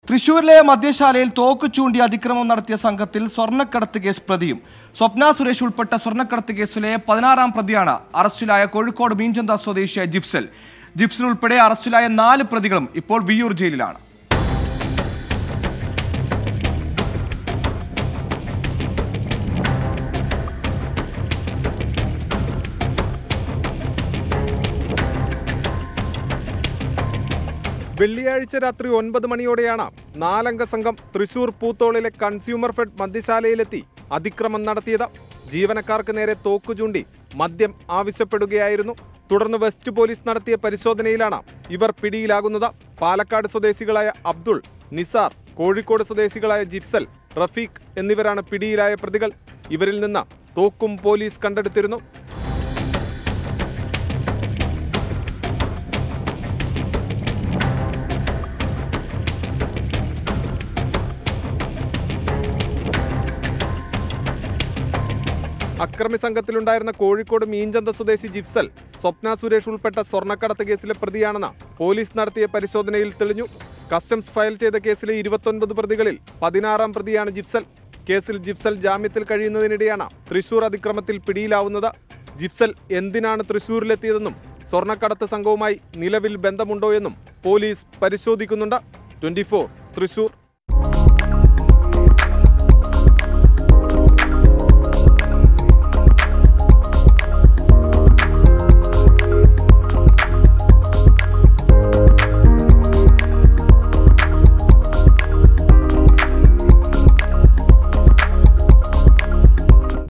തൃശൂരിലെ മദ്യശാലയിൽ തോക്ക് ചൂണ്ടി അതിക്രമം നടത്തിയ സംഘത്തിൽ സ്വർണ്ണക്കടത്ത് കേസ് പ്രതിയും സ്വപ്ന സുരേഷ് ഉൾപ്പെട്ട സ്വർണ്ണക്കടത്ത് കേസിലെ പതിനാറാം പ്രതിയാണ് അറസ്റ്റിലായ കോഴിക്കോട് മീഞ്ചന്ത സ്വദേശിയായ ജിഫ്സൽ ജിഫ്സൽ ഉൾപ്പെടെ അറസ്റ്റിലായ നാല് പ്രതികളും ഇപ്പോൾ വിയ്യൂർ ജയിലിലാണ് വെള്ളിയാഴ്ച രാത്രി ഒൻപത് മണിയോടെയാണ് നാലംഗ സംഘം തൃശൂർ പൂത്തോളിലെ കൺസ്യൂമർ ഫെഡ് മദ്യശാലയിലെത്തി അതിക്രമം നടത്തിയത് ജീവനക്കാർക്ക് നേരെ തോക്കു ചൂണ്ടി മദ്യം ആവശ്യപ്പെടുകയായിരുന്നു തുടർന്ന് വെസ്റ്റ് പോലീസ് നടത്തിയ പരിശോധനയിലാണ് ഇവർ പിടിയിലാകുന്നത് പാലക്കാട് സ്വദേശികളായ അബ്ദുൾ നിസാർ കോഴിക്കോട് സ്വദേശികളായ ജിഫ്സൽ റഫീഖ് എന്നിവരാണ് പിടിയിലായ പ്രതികൾ ഇവരിൽ നിന്ന് തോക്കും പോലീസ് കണ്ടെടുത്തിരുന്നു അക്രമി സംഘത്തിലുണ്ടായിരുന്ന കോഴിക്കോട് മീഞ്ചന്ത സ്വദേശി ജിഫ്സൽ സ്വപ്ന സുരേഷ് ഉൾപ്പെട്ട സ്വർണ്ണക്കടത്ത് കേസിലെ പ്രതിയാണെന്ന് പോലീസ് നടത്തിയ പരിശോധനയിൽ തെളിഞ്ഞു കസ്റ്റംസ് ഫയൽ ചെയ്ത കേസിലെ ഇരുപത്തൊൻപത് പ്രതികളിൽ പതിനാറാം പ്രതിയാണ് ജിഫ്സൽ കേസിൽ ജിഫ്സൽ ജാമ്യത്തിൽ കഴിയുന്നതിനിടെയാണ് തൃശൂർ അതിക്രമത്തിൽ പിടിയിലാവുന്നത് ജിഫ്സൽ എന്തിനാണ് തൃശൂരിലെത്തിയതെന്നും സ്വർണ്ണക്കടത്ത് സംഘവുമായി നിലവിൽ ബന്ധമുണ്ടോ എന്നും പോലീസ് പരിശോധിക്കുന്നുണ്ട് ട്വന്റി തൃശൂർ